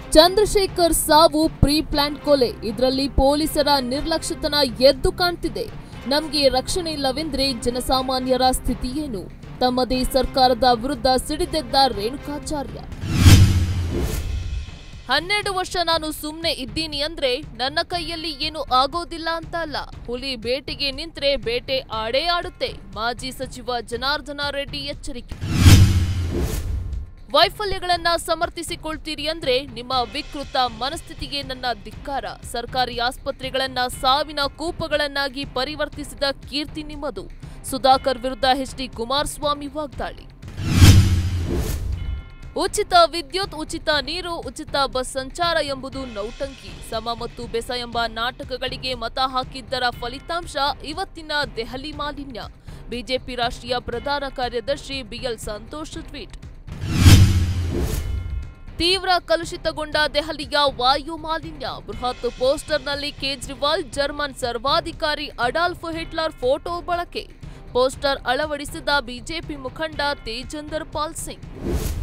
ಚಂದ್ರಶೇಖರ್ ಸಾವು pre plan ಕೊಲೆ ಇದರಲ್ಲಿ ಪೊಲೀಸರ ನಿರ್ಲಕ್ಷ್ಯತನ ಎದ್ದು ಕಾಣ್ತಿದೆ ನಮ್ಗೆ ರಕ್ಷಣೆ ಇಲ್ಲವೆಂದ್ರೆ ಜನಸಾಮಾನ್ಯರ ಸ್ಥಿತಿ ಏನು ತಮ್ಮದೇ ಸರ್ಕಾರದ ವಿರುದ್ಧ ಸಿಡಿದೆದ್ದ ರೇಣುಕಾಚಾರ್ಯ ಹನ್ನೆರಡು ವರ್ಷ ನಾನು ಸುಮ್ನೆ ಇದ್ದೀನಿ ಅಂದ್ರೆ ನನ್ನ ಕೈಯಲ್ಲಿ ಏನು ಆಗೋದಿಲ್ಲ ಅಂತ ಅಲ್ಲ ಹುಲಿ ಬೇಟೆಗೆ ನಿಂತ್ರೆ ಬೇಟೆ ಆಡೇ ಆಡುತ್ತೆ ಮಾಜಿ ಸಚಿವ ಜನಾರ್ದನ ರೆಡ್ಡಿ ಎಚ್ಚರಿಕೆ ವೈಫಲ್ಯಗಳನ್ನ ಸಮರ್ಥಿಸಿಕೊಳ್ತೀರಿ ಅಂದ್ರೆ ನಿಮ್ಮ ವಿಕೃತ ಮನಸ್ಥಿತಿಗೆ ನನ್ನ ಧಿಕ್ಕಾರ ಸರ್ಕಾರಿ ಆಸ್ಪತ್ರೆಗಳನ್ನ ಸಾವಿನ ಕೂಪಗಳನ್ನಾಗಿ ಪರಿವರ್ತಿಸಿದ ಕೀರ್ತಿ ನಿಮ್ಮದು ಸುಧಾಕರ್ ವಿರುದ್ಧ ಎಚ್ಡಿ ಕುಮಾರಸ್ವಾಮಿ ವಾಗ್ದಾಳಿ ಉಚಿತ ವಿದ್ಯುತ್ ಉಚಿತ ನೀರು ಉಚಿತ ಬಸ್ ಸಂಚಾರ ಎಂಬುದು ನೌಟಂಕಿ ಸಮ ಮತ್ತು ಬೆಸ ಎಂಬ ನಾಟಕಗಳಿಗೆ ಮತ ಹಾಕಿದ್ದರ ಫಲಿತಾಂಶ ಇವತ್ತಿನ ದೆಹಲಿ ಮಾಲಿನ್ಯ ಬಿಜೆಪಿ ರಾಷ್ಟ್ರೀಯ ಪ್ರಧಾನ ಕಾರ್ಯದರ್ಶಿ ಬಿಎಲ್ ಸಂತೋಷ್ ಟ್ವೀಟ್ ತೀವ್ರ ಕಲುಷಿತಗೊಂಡ ದೆಹಲಿಯ ವಾಯು ಮಾಲಿನ್ಯ ಬೃಹತ್ ಪೋಸ್ಟರ್ನಲ್ಲಿ ಕೇಜ್ರಿವಾಲ್ ಜರ್ಮನ್ ಸರ್ವಾಧಿಕಾರಿ ಅಡಾಲ್ಫ್ ಹಿಟ್ಲರ್ ಫೋಟೋ ಬಳಕೆ ಪೋಸ್ಟರ್ ಅಳವಡಿಸಿದ ಬಿಜೆಪಿ ಮುಖಂಡ ತೇಜಂದರ್ ಪಾಲ್ ಸಿಂಗ್